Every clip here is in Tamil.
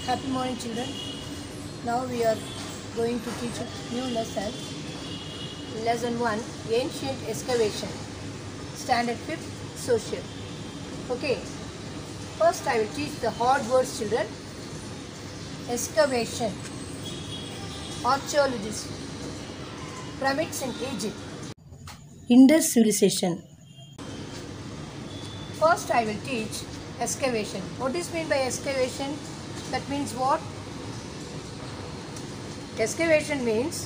Happy morning, children. Now we are going to teach a new lesson. Lesson 1 Ancient Excavation. Standard 5th Social. Okay. First, I will teach the hard words, children. Excavation. Archaeologists. Pyramids in Egypt. Indus civilization. First, I will teach excavation. What is mean by excavation? That means what? Excavation means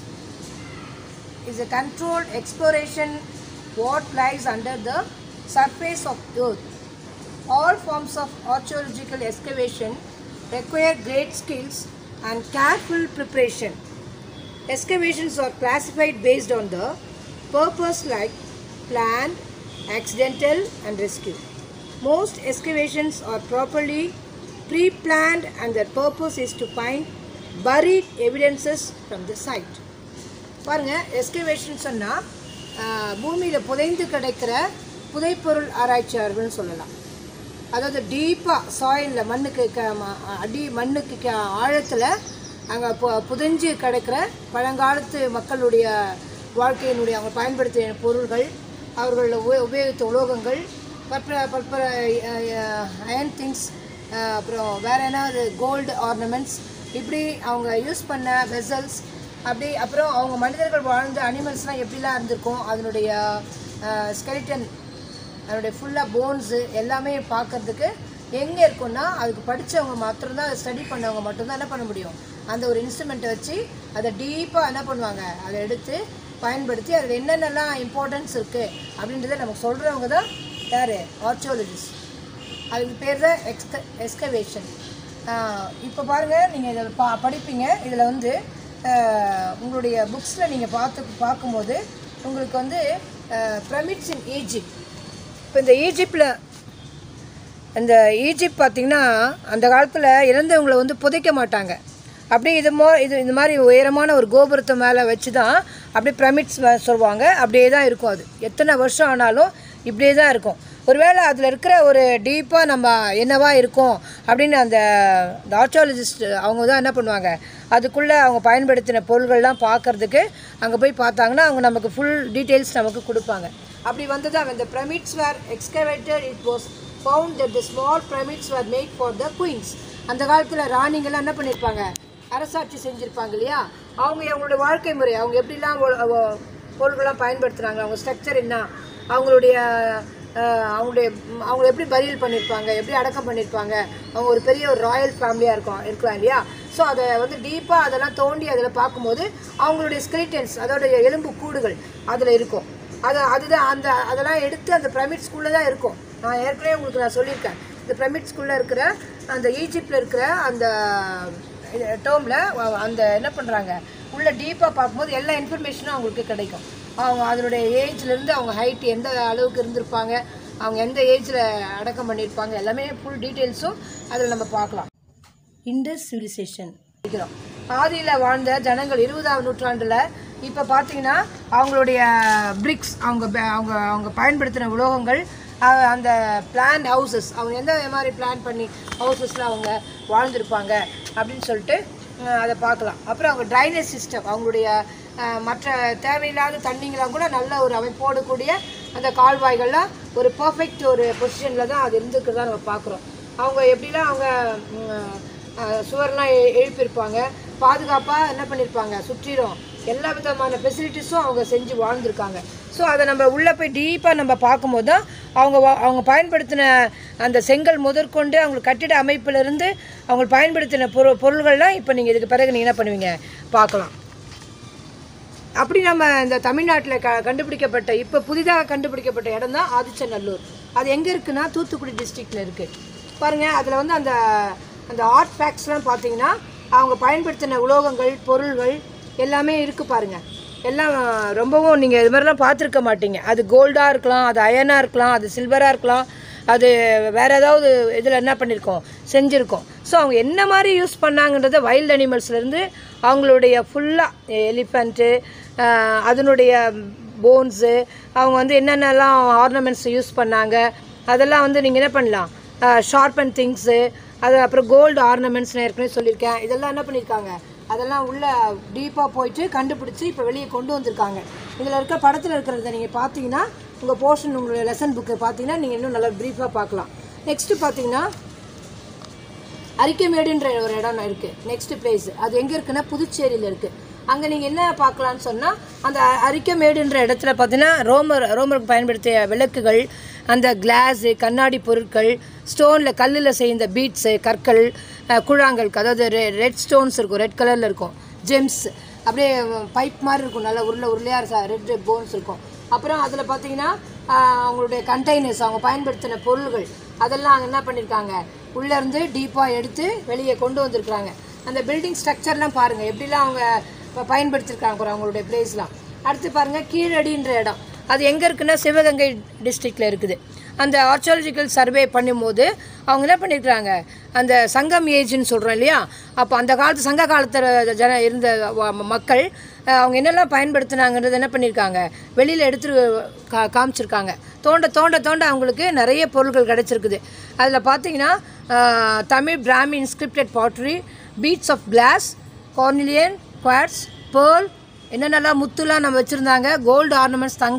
is a controlled exploration what lies under the surface of earth. All forms of archaeological excavation require great skills and careful preparation. Excavations are classified based on the purpose like planned, accidental and rescue. Most excavations are properly pre-planned and their purpose is to find buried evidences from the site. பாருங்க எஸ்கவேஷன் சொன்னால் பூமியில் புதைந்து கிடைக்கிற புதைப்பொருள் ஆராய்ச்சியாளர்கள்னு சொல்லலாம் அதாவது டீப்பாக சாயிலில் மண்ணுக்கு க ம- அடி மண்ணுக்கு க ஆழத்தில் அங்கே பு புதைஞ்சு கிடக்கிற பழங்காலத்து மக்களுடைய வாழ்க்கையினுடைய அவங்க பயன்படுத்திய பொருள்கள் அவர்கள் உப உபயோகித்த உலோகங்கள் பற்பல பற்பல அயன் திங்ஸ் அப்புறம் வேறு என்ன கோல்டு ஆர்னமெண்ட்ஸ் இப்படி அவங்க யூஸ் பண்ண வெசல்ஸ் அப்படி அப்புறம் அவங்க மனிதர்கள் வாழ்ந்த அனிமல்ஸ்லாம் எப்படிலாம் இருந்திருக்கும் அதனுடைய ஸ்கெலிட்டன் அதனுடைய ஃபுல்லாக போன்ஸு எல்லாமே பார்க்கறதுக்கு எங்கே இருக்கும்னா அதுக்கு படித்தவங்க மாத்திரம்தான் அதை ஸ்டடி பண்ணவங்க மட்டும்தான் என்ன பண்ண முடியும் அந்த ஒரு இன்ஸ்ட்ருமெண்ட்டை வச்சு அதை டீப்பாக என்ன பண்ணுவாங்க அதை எடுத்து பயன்படுத்தி அதில் என்னென்னலாம் இம்பார்ட்டன்ஸ் இருக்குது அப்படின்றத நமக்கு சொல்கிறவங்க தான் யார் ஆர்ச்சியாலஜிஸ்ட் அதுக்கு பேர் தான் எக்ஸ்க எஸ்கவேஷன் இப்போ பாருங்கள் நீங்கள் இதை பா படிப்பீங்க இதில் வந்து ஆஹ், உங்களுடைய புக்ஸில் நீங்கள் பார்த்து பார்க்கும்போது உங்களுக்கு வந்து பிரமிட்ஸ் இன் ஈஜிப்ட் இப்போ இந்த ஈஜிப்டில் இந்த ஈஜிப்ட் பார்த்திங்கன்னா அந்த காலத்தில் இறந்தவங்களை வந்து புதைக்க மாட்டாங்க அப்படியே இது மோ இது இந்த மாதிரி உயரமான ஒரு கோபுரத்தை மேலே வச்சு தான் அப்படியே பிரமிட்ஸ் சொல்லுவாங்க அப்படியே தான் இருக்கும் அது எத்தனை வருஷம் ஆனாலும் இப்படியே தான் இருக்கும் ஒருவேளை அதில் இருக்கிற ஒரு டீப்பாக நம்ம என்னவா இருக்கும் அப்படின்னு அந்த ஆர்ச்சியாலஜிஸ்ட் அவங்க தான் என்ன பண்ணுவாங்க அதுக்குள்ளே அவங்க பயன்படுத்தின பொருள்கள்லாம் பார்க்கறதுக்கு அங்கே போய் பார்த்தாங்கன்னா அவங்க நமக்கு ஃபுல் டீட்டெயில்ஸ் நமக்கு கொடுப்பாங்க அப்படி வந்தது when the pyramids were excavated it was found that the small pyramids were made for the queens அந்த காலத்தில் ராணிங்கெல்லாம் என்ன பண்ணியிருப்பாங்க அரசாட்சி செஞ்சுருப்பாங்க இல்லையா அவங்க அவங்களுடைய வாழ்க்கை முறை அவங்க எப்படிலாம் ஒ- ஒ- பொருள்கள்லாம் பயன்படுத்துகிறாங்க அவங்க ஸ்ட்ரக்சர் என்ன அவங்களுடைய அஹ், அவங்களுடைய ம், அவங்க எப்படி பரியல் பண்ணியிருப்பாங்க எப்படி அடக்கம் பண்ணியிருப்பாங்க அவங்க ஒரு பெரிய ஒரு ராயல் ஃபேமிலியாக இருக்கும் இருக்கலாம் இல்லையா ஸோ அதை வந்து டீப்பாக அதெல்லாம் தோண்டி அதில் பார்க்கும்போது அவங்களுடைய ஸ்கெலிட்டன்ஸ் அதோட எலும்பு கூடுகள் அதில் இருக்கும் அது அதுதான் அந்த அதெல்லாம் எடுத்து அந்த பிரமிட்ஸ்குள்ளே தான் இருக்கும் நான் ஏற்கனவே உங்களுக்கு நான் சொல்லியிருக்கேன் இந்த பிரமிட்ஸ்குள்ளே இருக்கிற அந்த ஈஜிப்டில் இருக்கிற அந்த டேர்மில் அந்த என்ன பண்ணுறாங்க உள்ள டீப்பாக பார்க்கும்போது எல்லா இன்ஃபர்மேஷனும் அவங்களுக்கு கிடைக்கும் அவங்க அதனுடைய ஏஜ்லேருந்து அவங்க ஹைட் எந்த அளவுக்கு இருந்திருப்பாங்க அவங்க எந்த ஏஜில் அடக்கம் பண்ணியிருப்பாங்க எல்லாமே ஃபுல் டீட்டெயில்ஸும் அதில் நம்ம பார்க்கலாம் இண்டஸ் சிவிலைசேஷன் படிக்கிறோம் ஆதியில் வாழ்ந்த ஜனங்கள் இருபதாம் நூற்றாண்டில் இப்போ பார்த்தீங்கன்னா அவங்களுடைய பிரிக்ஸ் அவங்க ப- அவங்க அவங்க பயன்படுத்தின உலோகங்கள் அஹ், அந்த பிளான் ஹவுசஸ் அவங்க எந்த மாதிரி பிளான் பண்ணி ஹவுசஸில் அவங்க வாழ்ந்திருப்பாங்க அப்படின்னு சொல்லிட்டு அஹ், அதை பார்க்கலாம் அப்புறம் அவங்க ட்ரைனேஜ் சிஸ்டம் அவங்களுடைய அஹ், மற்ற தேவையில்லாத தண்ணிங்களாம் கூட நல்ல ஒரு அமைப்போடு கூடிய அந்த கால்வாய்கள்லாம் ஒரு பர்ஃபெக்ட் ஒரு பொசிஷனில் தான் அது இருந்துக்கிறதா நம்ம பார்க்குறோம் அவங்க எப்படிலாம் அவங்க ம், அஹ், சுவர்லாம் எ- எழுப்பியிருப்பாங்க பாதுகாப்பாக என்ன பண்ணியிருப்பாங்க சுற்றிலும் எல்லா விதமான ஃபெசிலிட்டிஸும் அவங்க செஞ்சு வாழ்ந்திருக்காங்க ஸோ அதை நம்ம உள்ளே போய் டீப்பாக நம்ம பார்க்கும்போது தான் அவங்க வா- அவங்க பயன்படுத்தின அந்த செங்கல் முதற்கொண்டு அவங்க கட்டிட அமைப்பிலிருந்து அவங்க பயன்படுத்தின பொருள் பொருள்கள்லாம் இப்போ நீங்கள் இதுக்கு பிறகு நீங்கள் என்ன பண்ணுவீங்க பார்க்கலாம் அப்படி நம்ம இந்த தமிழ்நாட்டில் க கண்டுபிடிக்கப்பட்ட இப்போ புதிதாக கண்டுபிடிக்கப்பட்ட இடம் தான் ஆதிச்சநல்லூர் அது எங்கே இருக்குன்னா தூத்துக்குடி டிஸ்ட்ரிக்டில் இருக்குது பாருங்கள் அதில் வந்து அந்த அந்த ஆர்ட் ஃபேக்ட்ஸ்லாம் பார்த்தீங்கன்னா அவங்க பயன்படுத்தின உலோகங்கள் பொருள்கள் எல்லாமே இருக்குது பாருங்கள் எல்லாம் ரொம்பவும் நீங்கள் இது மாதிரிலாம் பார்த்துருக்க மாட்டீங்க அது கோல்டாக இருக்கலாம் அது அயனாக இருக்கலாம் அது சில்வராக இருக்கலாம் அது வேற ஏதாவது இதில் என்ன பண்ணியிருக்கோம் செஞ்சுருக்கோம் ஸோ அவங்க என்ன மாதிரி யூஸ் பண்ணாங்கன்றத வைல்ட் அனிமல்ஸ்லேருந்து அவங்களுடைய ஃபுல்லாக எலிஃபண்ட்டு அதனுடைய போன்ஸு அவங்க வந்து என்னென்னலாம் ஆர்னமெண்ட்ஸ் யூஸ் பண்ணாங்க அதெல்லாம் வந்து நீங்கள் என்ன பண்ணலாம் ஷார்பன் திங்ஸு அது அப்புறம் கோல்டு ஆர்னமெண்ட்ஸ் நான் ஏற்கனவே சொல்லியிருக்கேன் இதெல்லாம் என்ன பண்ணியிருக்காங்க அதெல்லாம் உள்ள டீப்பாக போயிட்டு கண்டுபிடிச்சி இப்போ வெளியே கொண்டு வந்திருக்காங்க இதில் இருக்க படத்தில் இருக்கிறத நீங்கள் பார்த்தீங்கன்னா உங்கள் போர்ஷன் உங்களுடைய லெசன் புக்கு பார்த்தீங்கன்னா நீங்கள் இன்னும் நல்லா ப்ரீஃபாக பார்க்கலாம் நெக்ஸ்ட்டு பார்த்தீங்கன்னா அரிக்கமேடுன்ற ஒரு இடம் இருக்குது நெக்ஸ்ட் பிளேஸ் அது எங்கே இருக்குன்னா புதுச்சேரியில் இருக்குது அங்கே நீங்கள் என்ன பார்க்கலான்னு சொன்னால் அந்த அ- அரிக்கமேடுன்ற இடத்துல பார்த்தீங்கன்னா ரோமர் ரோமருக்கு பயன்படுத்திய விளக்குகள் அந்த கிளாஸு கண்ணாடி பொருட்கள் ஸ்டோனில் கல்லில் செய்த பீட்ஸு கற்கள் அஹ், கூழாங்கல் அதாவது ரெட் ஸ்டோன்ஸ் இருக்கும் ரெட் கலரில் இருக்கும் ஜெம்ஸ் அப்படியே பைப் மாதிரி இருக்கும் நல்லா உருளை உருளையாக ரெட் போன்ஸ் இருக்கும் அப்புறம் அதில் பார்த்தீங்கன்னா ஆஹ், அவங்களுடைய கண்டெய்னர்ஸ் அவங்க பயன்படுத்தின பொருள்கள் அதெல்லாம் அங்கே என்ன பண்ணியிருக்காங்க உள்ளேருந்து டீப்பாக எடுத்து வெளியே கொண்டு வந்திருக்கிறாங்க அந்த பில்டிங் ஸ்ட்ரக்சர்லாம் பாருங்கள் எப்படிலாம் அவங்க ப- பயன்படுத்தியிருக்காங்க பாருங்க அவங்களுடைய பிளேஸ்லாம் அடுத்து பாருங்கள் கீழடின்ற இடம் அது எங்கே இருக்குன்னா சிவகங்கை டிஸ்ட்ரிக்டில் இருக்குது அந்த ஆர்ச்சியாலஜிக்கல் சர்வே பண்ணும்போது அவங்க என்ன பண்ணியிருக்கிறாங்க அந்த சங்கம் ஏஜ்னு சொல்கிறோம் இல்லையா அப்போ அந்த காலத்து சங்க காலத்தில் ஜன இருந்த வ- மக்கள் அஹ், அவங்க என்னெல்லாம் பயன்படுத்தினாங்கன்றது என்ன பண்ணியிருக்காங்க வெளியில் எடுத்து கா காமிச்சிருக்காங்க தோண்ட தோண்ட தோண்ட அவங்களுக்கு நிறைய பொருட்கள் கிடச்சிருக்குது அதில் பார்த்தீங்கன்னா ah, Tamil Brahmi inscribed pottery beads of glass carnelian quartz pearl என்னென்னலாம் முத்துலாம் நம்ம வச்சுருந்தாங்க கோல்டு ஆர்னமெண்ட்ஸ் தங்க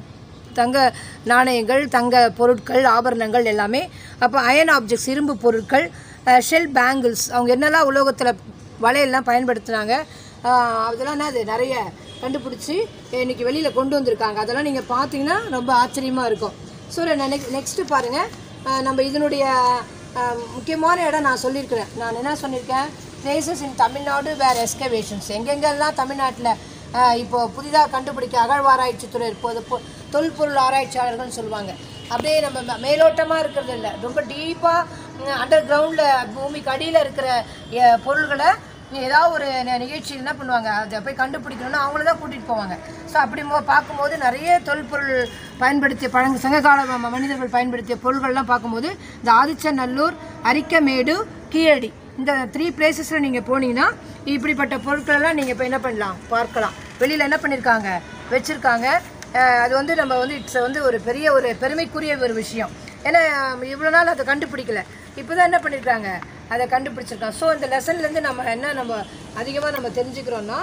தங்க நாணயங்கள் தங்க பொருட்கள் ஆபரணங்கள் எல்லாமே அப்போ அயன் ஆப்ஜெக்ட்ஸ் இரும்பு பொருட்கள் ஷெல் பேங்கிள்ஸ் அவங்க என்னெல்லாம் உலோகத்தில் வலையெல்லாம் பயன்படுத்தினாங்க அஹ் அதெல்லாம் என்னது நிறைய கண்டுபிடிச்சி இன்னைக்கு வெளியில் கொண்டு வந்திருக்காங்க அதெல்லாம் நீங்கள் பார்த்தீங்கன்னா ரொம்ப ஆச்சரியமாக இருக்கும் ஸோ நெக்ஸ்ட்டு பாருங்கள் நம்ம இதனுடைய அஹ், முக்கியமான இடம் நான் சொல்லியிருக்கிறேன் நான் என்ன சொல்லியிருக்கேன் பிளேசஸ் இன் தமிழ்நாடு வேர் எஸ்கவேஷன்ஸ் எங்கெங்கெல்லாம் தமிழ்நாட்டில் இப்போ புதிதாக கண்டுபிடிக்க அகழ்வாராய்ச்சித்துறை இப்போது பொ- தொல்பொருள் ஆராய்ச்சியாளர்கள்னு சொல்லுவாங்க அப்படியே நம்ம மே- மேலோட்டமாக இருக்கிறது இல்லை ரொம்ப டீப்பாக அண்டர் கிரவுண்டில் பூமிக்கு அடியில் இருக்கிற அஹ், பொருள்களை ஏதாவது ஒரு நி- நிகழ்ச்சி என்ன பண்ணுவாங்க அதை போய் கண்டுபிடிக்கணும்னா அவங்கள தான் கூட்டிகிட்டு போவாங்க ஸோ அப்படி மோ பார்க்கும்போது நிறைய தொல்பொருள் பயன்படுத்திய பழங்க சங்ககால ம- மனிதர்கள் பயன்படுத்திய பொருள்கள்லாம் பார்க்கும்போது இந்த ஆதிச்சநல்லூர் அரிக்கமேடு கீழடி இந்த த்ரீ பிளேசஸில் நீங்கள் போனீங்கன்னா இப்படிப்பட்ட பொருட்களெல்லாம் நீங்கள் இப்போ என்ன பண்ணலாம் பார்க்கலாம் வெளியில் என்ன பண்ணியிருக்காங்க வச்சுருக்காங்க அது வந்து நம்ம வந்து இட்ஸ் வந்து ஒரு பெரிய ஒரு பெருமைக்குரிய ஒரு விஷயம் ஏன்னா இவ்வளோ நாள் அதை கண்டுபிடிக்கல இப்போ தான் என்ன பண்ணியிருக்காங்க அதை கண்டுபிடிச்சிருக்காங்க ஸோ இந்த லெசன்லேருந்து நம்ம என்ன நம்ம அதிகமாக நம்ம தெரிஞ்சுக்கிறோன்னா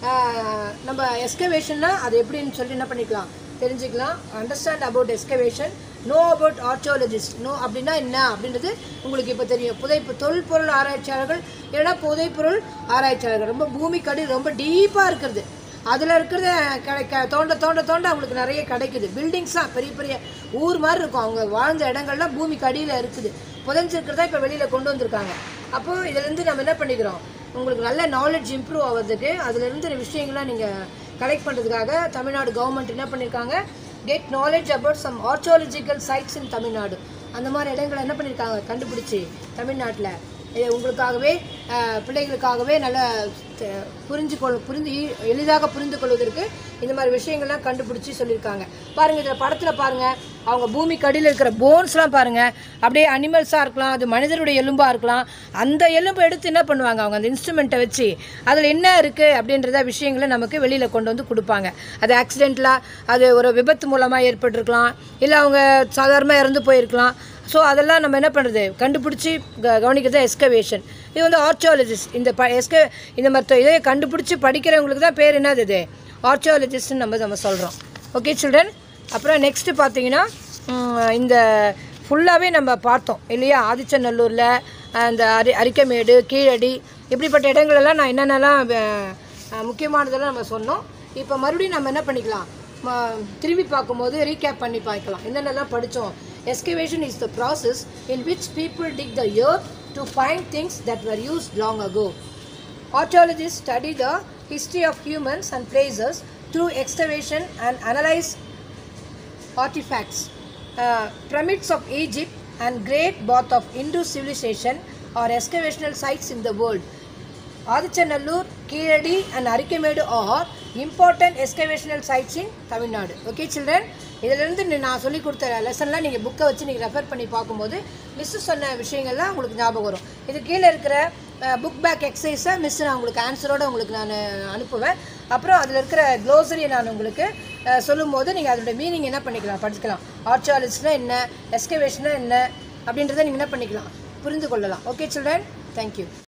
ஆஹ், நம்ம எஸ்கவேஷன்னா அது எப்படின்னு சொல்லி என்ன பண்ணிக்கலாம் தெரிஞ்சுக்கலாம் understand about excavation know about archaeologist know அப்படின்னா என்ன அப்படின்றது உங்களுக்கு இப்போ தெரியும் புதைப்பு தொல்பொருள் ஆராய்ச்சியாளர்கள் இல்லைன்னா புதைப்பொருள் ஆராய்ச்சியாளர்கள் ரொம்ப பூமிக்கடி ரொம்ப டீப்பாக இருக்கிறது அதில் இருக்கிறத கிடைக்க தோண்ட தோண்ட தோண்ட அவங்களுக்கு நிறைய கிடைக்குது பில்டிங்ஸாக பெரிய பெரிய ஊர் மாதிரி இருக்கும் அவங்க வாழ்ந்த இடங்கள்லாம் பூமிக்கு அடியில் இருக்குது புதைஞ்சிருக்கிறதா இப்போ வெளியில் கொண்டு வந்திருக்காங்க அப்போது இதுலேருந்து நம்ம என்ன பண்ணிக்கிறோம் உங்களுக்கு நல்ல நாலேஜ் இம்ப்ரூவ் ஆகிறதுக்கு அதுலேருந்து விஷயங்கள்லாம் நீங்கள் கலெக்ட் பண்ணுறதுக்காக தமிழ்நாடு கவர்மெண்ட் என்ன பண்ணியிருக்காங்க get knowledge about some archaeological sites in Tamil Nadu அந்த மாதிரி இடங்களை என்ன பண்ணியிருக்காங்க கண்டுபிடிச்சி தமிழ்நாட்டில் இது உங்களுக்காகவே அஹ், பிள்ளைகளுக்காகவே நல்ல த- புரிஞ்சு கொள் புரிந்து ஈ- எளிதாக புரிந்து கொள்வதற்கு இந்த மாதிரி விஷயங்கள்லாம் கண்டுபிடிச்சி சொல்லியிருக்காங்க பாருங்கள் இதில் படத்தில் பாருங்கள் அவங்க பூமிக்கு அடியில் இருக்கிற போன்ஸ்லாம் பாருங்கள் அப்படியே அனிமல்ஸாக இருக்கலாம் அது மனிதருடைய எலும்பாக இருக்கலாம் அந்த எலும்பை எடுத்து என்ன பண்ணுவாங்க அவங்க அந்த இன்ஸ்ட்ருமெண்ட்டை வச்சு அதில் என்ன இருக்குது அப்படின்றத விஷயங்களை நமக்கு வெளியில் கொண்டு வந்து கொடுப்பாங்க அது ஆக்சிடெண்ட்லாம் அது ஒரு விபத்து மூலமாக ஏற்பட்டிருக்கலாம் இல்லை அவங்க சாதாரணமாக இறந்து போயிருக்கலாம் ஸோ அதெல்லாம் நம்ம என்ன பண்ணுறது கண்டுபிடிச்சி க கவனிக்கிறது எஸ்கவேஷன் இது வந்து ஆர்ச்சியாலஜிஸ்ட் இந்த ப எஸ்க இந்த மற்ற இதை கண்டுபிடிச்சி படிக்கிறவங்களுக்கு தான் பேர் என்னது இது ஆர்ச்சியாலஜிஸ்ட்னு நம்ம நம்ம சொல்கிறோம் ஓகே சில்ட்ரன் அப்புறம் நெக்ஸ்ட்டு பார்த்தீங்கன்னா உம், இந்த ஃபுல்லாகவே நம்ம பார்த்தோம் இல்லையா ஆதிச்சநல்லூரில் அந்த அரி அரிக்கமேடு கீழடி இப்படிப்பட்ட இடங்களெல்லாம் நான் என்னென்னலாம் அஹ், அஹ், முக்கியமானதெல்லாம் நம்ம சொன்னோம் இப்போ மறுபடியும் நம்ம என்ன பண்ணிக்கலாம் ம- திரும்பி பார்க்கும்போது ரீகேப் பண்ணி பார்க்கலாம் என்னென்னலாம் படித்தோம் excavation is the process in which people dig the earth to find things that were used long ago Archaeologists study the history of humans and places through excavation and analyze artifacts. Uh, pyramids of Egypt and Great Bath of Indus civilization are excavational sites in the world. Adichanallur Keeladi and Arikamedu are important excavational sites in Tamil Nadu okay children இதிலிருந்து நீ- நான் சொல்லி கொடுத்த லெசன்லாம் நீங்கள் புக்கை வச்சு நீங்கள் ரெஃபர் பண்ணி பார்க்கும்போது மிஸ்ஸு சொன்ன விஷயங்கள்லாம் உங்களுக்கு ஞாபகம் வரும் இது கீழே இருக்கிற புக் பேக் எக்ஸசைஸை மிஸ் நான் உங்களுக்கு ஆன்சரோட உங்களுக்கு நான் அனுப்புவேன் அப்புறம் அதில் இருக்கிற க்ளோசரியை நான் உங்களுக்கு அஹ், சொல்லும்போது நீங்கள் அதோட மீனிங் என்ன பண்ணிக்கலாம் படிச்சுக்கலாம் ஆர்ச்சியாலஜிஸ்னால் என்ன எஸ்கவேஷனா என்ன அப்படின்றத நீங்கள் என்ன பண்ணிக்கலாம் புரிந்து கொள்ளலாம் ஓகே சில்ட்ரன் தேங்க்யூ